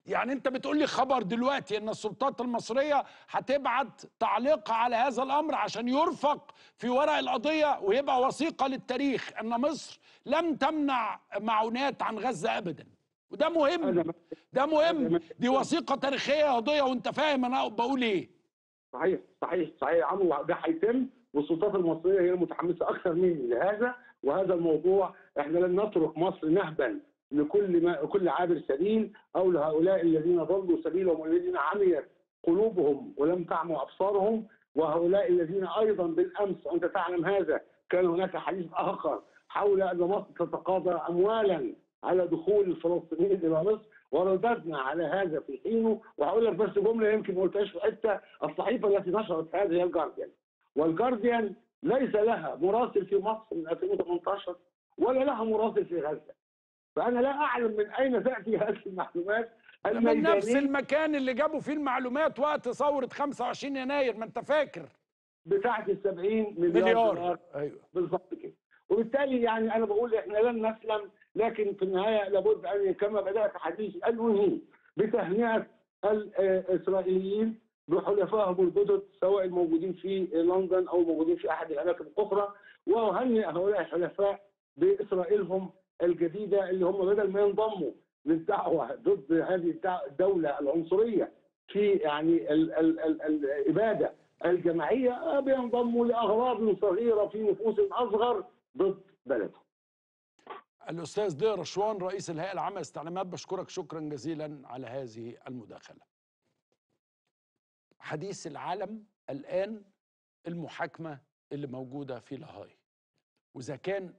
يعني انت بتقول لي خبر دلوقتي ان السلطات المصريه هتبعت تعليق على هذا الامر عشان يرفق في ورق القضيه ويبقى وثيقه للتاريخ ان مصر لم تمنع معونات عن غزه ابدا وده مهم هذا ده مهم هذا دي وثيقه تاريخيه يا قضيه وانت فاهم انا بقول ايه صحيح صحيح صحيح يا عمرو ده هيتم والسلطات المصريه هي المتحمسه اكثر مني لهذا وهذا الموضوع احنا لن نترك مصر نهبا لكل ما كل عابر سبيل او لهؤلاء الذين ضلوا سبيلهم والذين عميت قلوبهم ولم تعموا ابصارهم وهؤلاء الذين ايضا بالامس وانت تعلم هذا كان هناك حديث اخر حول ان مصر تتقاضى اموالا على دخول الفلسطينيين الى مصر ورددنا على هذا في حينه وهقول لك بس جمله يمكن ما قلتهاش في حته الصحيفه التي نشرت هذا هي الجارديان والجارديان ليس لها مراسل في مصر من 2018 ولا لها مراسل في غزه فانا لا اعلم من اين تاتي هذه المعلومات من نفس الميدانيه المكان اللي جابوا فيه المعلومات وقت ثوره 25 يناير ما انت فاكر بتاعه ال 70 مليار, مليار دولار ايوه بالضبط كده وبالتالي يعني انا بقول احنا لن نسلم لكن في النهايه لابد ان كما بدات حديثي انوي بتهنئه الاسرائيليين بحلفائهم الجدد سواء الموجودين في لندن او موجودين في احد الاماكن الاخرى واهنئ هؤلاء الحلفاء باسرائيلهم الجديده اللي هم بدل ما ينضموا للدعوه ضد هذه الدع- الدوله العنصريه في يعني ال ال ال الاباده الجماعيه آه، بينضموا لاغراض صغيره في نفوس اصغر ضد بلدهم. الاستاذ ضياء رشوان رئيس الهيئه العامه للاستعلامات بشكرك شكرا جزيلا على هذه المداخله حديث العالم الان المحاكمه اللي موجوده في لاهاي واذا كان